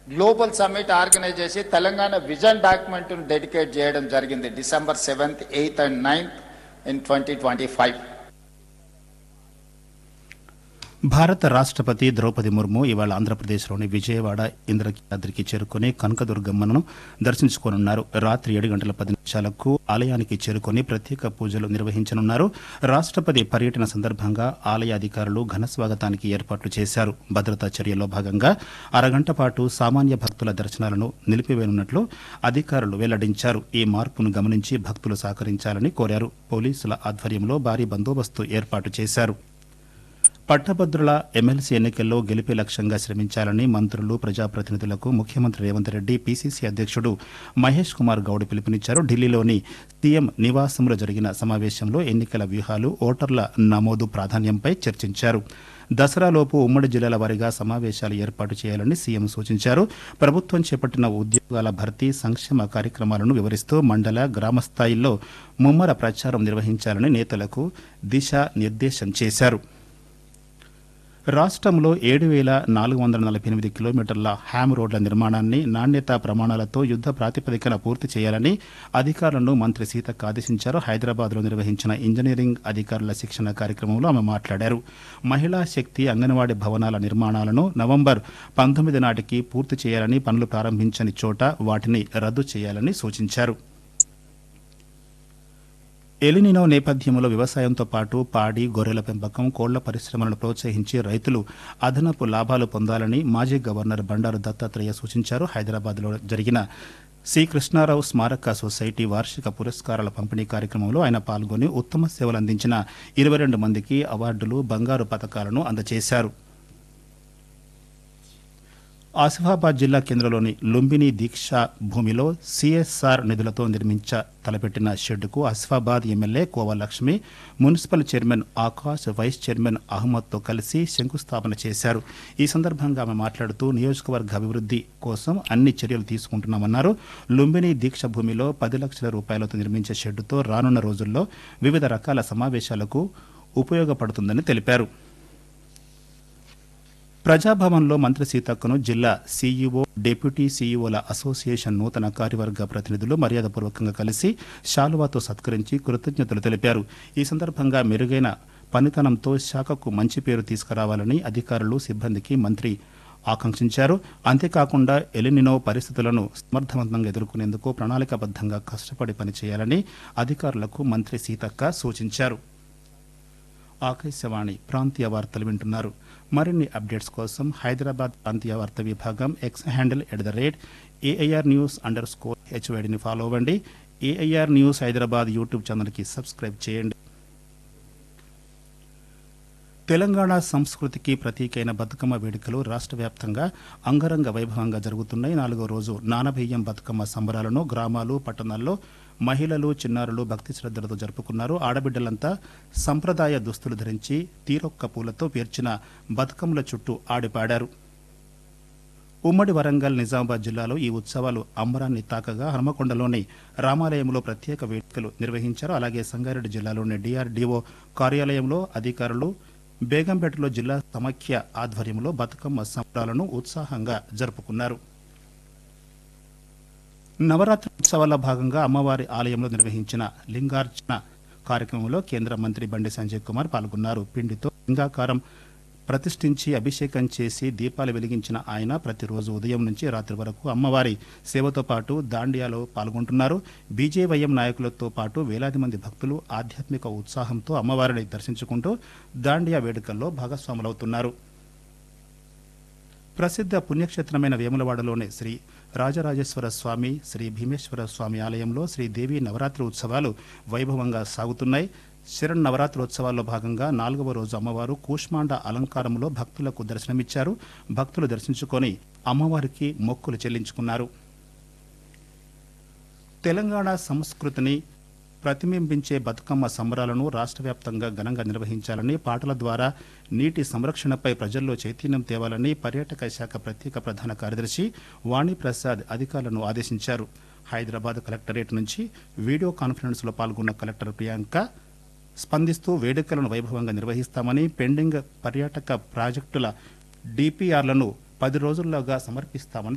global summit organise చేసి Telangana vision డాక్యుమెంట్ను dedicate చేయడం జరిగింది December seventh eighth and ninth in twenty twenty five భారత రాష్ట్రపతి ద్రౌపది ముర్ము ఇవాళ ఆంధ్రప్రదేశ్లోని విజయవాడ ఇంద్రకీలాద్రికి చేరుకుని కనకదుర్గమ్మను దర్శించుకోనున్నారు రాత్రి ఏడు గంటల పది నిమిషాలకు ఆలయానికి చేరుకుని ప్రత్యేక పూజలు నిర్వహించనున్నారు రాష్ట్రపతి పర్యటన సందర్భంగా ఆలయ అధికారులు ఘన స్వాగతానికి ఏర్పాట్లు చేశారు భద్రతా చర్యల్లో భాగంగా అరగంట పాటు సామాన్య భక్తుల దర్శనాలను నిలిపివేయనున్నట్లు అధికారులు వెల్లడించారు ఈ మార్పును గమనించి భక్తులు సహకరించాలని కోరారు పోలీసుల ఆధ్వర్యంలో భారీ బందోబస్తు ఏర్పాటు చేశారు పట్టభద్రుల ఎమ్మెల్సీ ఎన్నికల్లో గెలిపే లక్ష్యంగా శ్రమించాలని మంత్రులు ప్రజాప్రతినిధులకు ముఖ్యమంత్రి రేవంత్ రెడ్డి పీసీసీ అధ్యక్షుడు మహేష్ కుమార్ గౌడ్ పిలుపునిచ్చారు ఢిల్లీలోని సీఎం నివాసంలో జరిగిన సమావేశంలో ఎన్నికల వ్యూహాలు ఓటర్ల నమోదు ప్రాధాన్యంపై చర్చించారు దసరాలోపు ఉమ్మడి జిల్లాల వారీగా సమావేశాలు ఏర్పాటు చేయాలని సీఎం సూచించారు ప్రభుత్వం చేపట్టిన ఉద్యోగాల భర్తీ సంక్షేమ కార్యక్రమాలను వివరిస్తూ మండల గ్రామ స్థాయిల్లో ముమ్మర ప్రచారం నిర్వహించాలని నేతలకు దిశా నిర్దేశం చేశారు రాష్ట్రంలో ఏడు వేల నాలుగు వందల నలభై ఎనిమిది కిలోమీటర్ల హ్యామ్ రోడ్ల నిర్మాణాన్ని నాణ్యతా ప్రమాణాలతో యుద్ధ ప్రాతిపదికన పూర్తి చేయాలని అధికారులను మంత్రి సీతక్క ఆదేశించారు హైదరాబాద్లో నిర్వహించిన ఇంజనీరింగ్ అధికారుల శిక్షణ కార్యక్రమంలో ఆమె మాట్లాడారు మహిళా శక్తి అంగన్వాడీ భవనాల నిర్మాణాలను నవంబర్ పంతొమ్మిది నాటికి పూర్తి చేయాలని పనులు ప్రారంభించని చోట వాటిని రద్దు చేయాలని సూచించారు ఎలినినో నేపథ్యంలో వ్యవసాయంతో పాటు పాడి గొర్రెల పెంపకం కోళ్ల పరిశ్రమలను ప్రోత్సహించి రైతులు అదనపు లాభాలు పొందాలని మాజీ గవర్నర్ బండారు దత్తాత్రేయ సూచించారు హైదరాబాద్లో జరిగిన సి కృష్ణారావు స్మారక సొసైటీ వార్షిక పురస్కారాల పంపిణీ కార్యక్రమంలో ఆయన పాల్గొని ఉత్తమ సేవలు అందించిన ఇరవై రెండు మందికి అవార్డులు బంగారు పథకాలను అందజేశారు ఆసిఫాబాద్ జిల్లా కేంద్రంలోని లుంబిని దీక్షా భూమిలో సిఎస్ఆర్ నిధులతో నిర్మించ తలపెట్టిన షెడ్డుకు Asifabad MLA Kova Lakshmi municipal chairman Akash vice chairman అహ్మద్తో కలిసి శంకుస్థాపన చేశారు ఈ సందర్భంగా ఆమె మాట్లాడుతూ నియోజకవర్గ అభివృద్ధి కోసం అన్ని చర్యలు తీసుకుంటున్నామన్నారు లుంబిని దీక్ష భూమిలో పది లక్షల రూపాయలతో నిర్మించే షెడ్డుతో రానున్న రోజుల్లో వివిధ రకాల సమావేశాలకు ఉపయోగపడుతుందని తెలిపారు ప్రజాభవన్లో మంత్రి సీతక్కను జిల్లా సీఈఓ డిప్యూటీ సీఈఓల అసోసియేషన్ నూతన కార్యవర్గ ప్రతినిధులు మర్యాదపూర్వకంగా కలిసి శాలువాతో సత్కరించి కృతజ్ఞతలు తెలిపారు ఈ సందర్భంగా మెరుగైన పనితనంతో శాఖకు మంచి పేరు తీసుకురావాలని అధికారులు సిబ్బందికి మంత్రి ఆకాంక్షించారు అంతేకాకుండా ఎలినినో పరిస్థితులను సమర్థవంతంగా ఎదుర్కొనేందుకు ప్రణాళికాబద్ధంగా కష్టపడి పనిచేయాలని అధికారులకు మంత్రి సీతక్క సూచించారు ఆకాశవాణి ప్రాంతీయ వార్తలు వింటున్నారు మరిన్ని అప్డేట్స్ కోసం హైదరాబాద్ ప్రాంతీయ వార్త విభాగం X handle at the rate AIR news underscore స్కోర్ హెచ్వైడిని ఫాలో అవ్వండి ఏఐఆర్ న్యూస్ హైదరాబాద్ యూట్యూబ్ ఛానల్కి సబ్స్క్రైబ్ చేయండి తెలంగాణ సంస్కృతికి ప్రతీకైన బతుకమ్మ వేడుకలు రాష్ట్ర వ్యాప్తంగా అంగరంగ వైభవంగా జరుగుతున్నాయి నాలుగో రోజు నానబియ్యం బతుకమ్మ సంబరాలను గ్రామాలు పట్టణాల్లో మహిళలు చిన్నారులు భక్తి శ్రద్ధలతో జరుపుకున్నారు ఆడబిడ్డలంతా సంప్రదాయ దుస్తులు ధరించి తీరొక్క పూలతో పేర్చిన బతుకమ్మల చుట్టూ ఆడిపాడారు ఉమ్మడి వరంగల్ నిజామాబాద్ జిల్లాలో ఈ ఉత్సవాలు అంబరాన్ని తాకగా హనుమకొండలోని రామాలయంలో ప్రత్యేక వేడుకలు నిర్వహించారు అలాగే సంగారెడ్డి జిల్లాలోని డిఆర్డీఓ కార్యాలయంలో అధికారులు బేగంపేటలో జిల్లా సమాఖ్య ఆధ్వర్యంలో బతుకమ్మ సంబరాలను ఉత్సాహంగా జరుపుకున్నారు నవరాత్రి ఉత్సవాల్లో భాగంగా అమ్మవారి ఆలయంలో నిర్వహించిన లింగార్చన కార్యక్రమంలో కేంద్ర మంత్రి బండి సంజయ్ కుమార్ పాల్గొన్నారు పిండితో లింగాకారం ప్రతిష్ఠించి అభిషేకం చేసి దీపాలు వెలిగించిన ఆయన ప్రతిరోజు ఉదయం నుంచి రాత్రి వరకు అమ్మవారి సేవతో పాటు దాండియాలో పాల్గొంటున్నారు బీజేవైఎం నాయకులతో పాటు వేలాది మంది భక్తులు ఆధ్యాత్మిక ఉత్సాహంతో అమ్మవారిని దర్శించుకుంటూ దాండియా వేడుకల్లో భాగస్వాములవుతున్నారు ప్రసిద్ధ పుణ్యక్షేత్రమైన వేములవాడలోని శ్రీ రాజరాజేశ్వర స్వామి శ్రీ భీమేశ్వర స్వామి ఆలయంలో శ్రీదేవి నవరాత్రి ఉత్సవాలు వైభవంగా సాగుతున్నాయి శరణ్ నవరాత్రోత్సవాల్లో భాగంగా నాలుగవ రోజు అమ్మవారు కూష్మాండ అలంకారంలో భక్తులకు దర్శనమిచ్చారు భక్తులు దర్శించుకొని అమ్మవారికి మొక్కులు చెల్లించుకున్నారు తెలంగాణ సంస్కృతిని ప్రతిబింబించే బతుకమ్మ సంబరాలను రాష్ట్ర వ్యాప్తంగా ఘనంగా నిర్వహించాలని పాటల ద్వారా నీటి సంరక్షణపై ప్రజల్లో చైతన్యం తేవాలని పర్యాటక శాఖ ప్రత్యేక ప్రధాన కార్యదర్శి వాణిప్రసాద్ అధికారులను ఆదేశించారు హైదరాబాద్ కలెక్టరేట్ నుంచి వీడియో కాన్ఫరెన్స్లో పాల్గొన్న కలెక్టర్ ప్రియాంక స్పందిస్తూ వేడుకలను వైభవంగా నిర్వహిస్తామని పెండింగ్ పర్యాటక ప్రాజెక్టుల డిపిఆర్లను పది రోజుల్లోగా సమర్పిస్తామని